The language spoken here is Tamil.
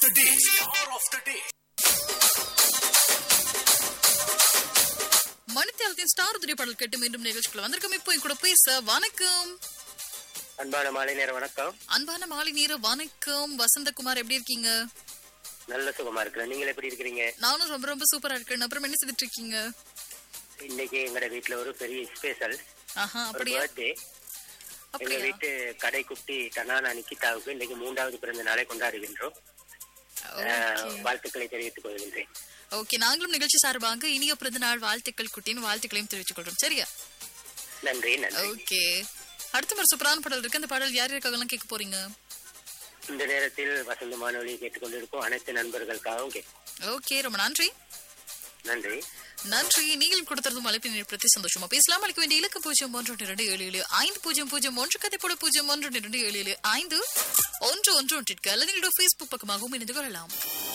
the day. Star of the day. மணித்தியாலத்தின் ஸ்டார் உதிரி பாடல் கேட்டு மீண்டும் நிகழ்ச்சிக்குள்ள வந்திருக்கோம் இப்போ என் கூட பேச வணக்கம் அன்பான மாலை நேர வணக்கம் அன்பான மாலை நேர வணக்கம் வசந்தகுமார் எப்படி இருக்கீங்க நல்ல சுகமா இருக்கிறேன் நீங்கள் எப்படி இருக்கிறீங்க நானும் ரொம்ப ரொம்ப சூப்பரா இருக்கேன் அப்புறம் என்ன செய்துட்டு இருக்கீங்க இன்னைக்கு எங்கட வீட்ல ஒரு பெரிய ஸ்பெஷல் ஆஹா ஒரு அப்படியா பர்த்டே எங்க அப்படியா வீட்டு கடை குட்டி தனானா நிக்கிதாவுக்கு இன்னைக்கு மூன்றாவது பிறந்த நாளை கொண்டாடுகின்றோம் அஹ், ஓகே வாழ்த்துக்களை தெரிவித்துக் கொள்கின்றேன் ஓகே நாங்களும் நிகழ்ச்சி சார்பாக இனிய பிறந்த நாள் வாழ்த்துக்கள் குட்டின்னு வாழ்த்துக்களையும் தெரிவித்துக் கொள்றோம் சரியா நன்றி நன்றி ஓகே அடுத்த ஒரு சூப்பரான பாடல் இருக்கு அந்த பாடல் யார் யாருக்காகலாம் கேட்க போறீங்க இந்த நேரத்தில் வசந்த மாணவலியை கேட்டுக்கொண்டிருக்கும் அனைத்து நண்பர்களுக்காகவும் கேட்கும் ஓகே ரொம்ப நன்றி நன்றி நன்றி நீங்கள் கொடுத்ததும் அழைப்பினை பற்றி சந்தோஷமா பேசலாம் அளிக்க வேண்டிய இலக்கு பூஜ்ஜியம் ஒன்று ஒன்று இரண்டு ஏழு ஏழு ஐந்து பூஜ்ஜியம் பூஜ்ஜியம் ஒன்று கதைப்போட பூஜ்ஜியம் ஒன்று ஒன்று இரண்டு ஏழு ஏழு ஐந்து ஒன்று ஒன்று ஒன்றிற்கு அல்லது எங்களுடைய ஃபேஸ்புக் பக்கமாகவும் இணைந்து கொள்ளலாம்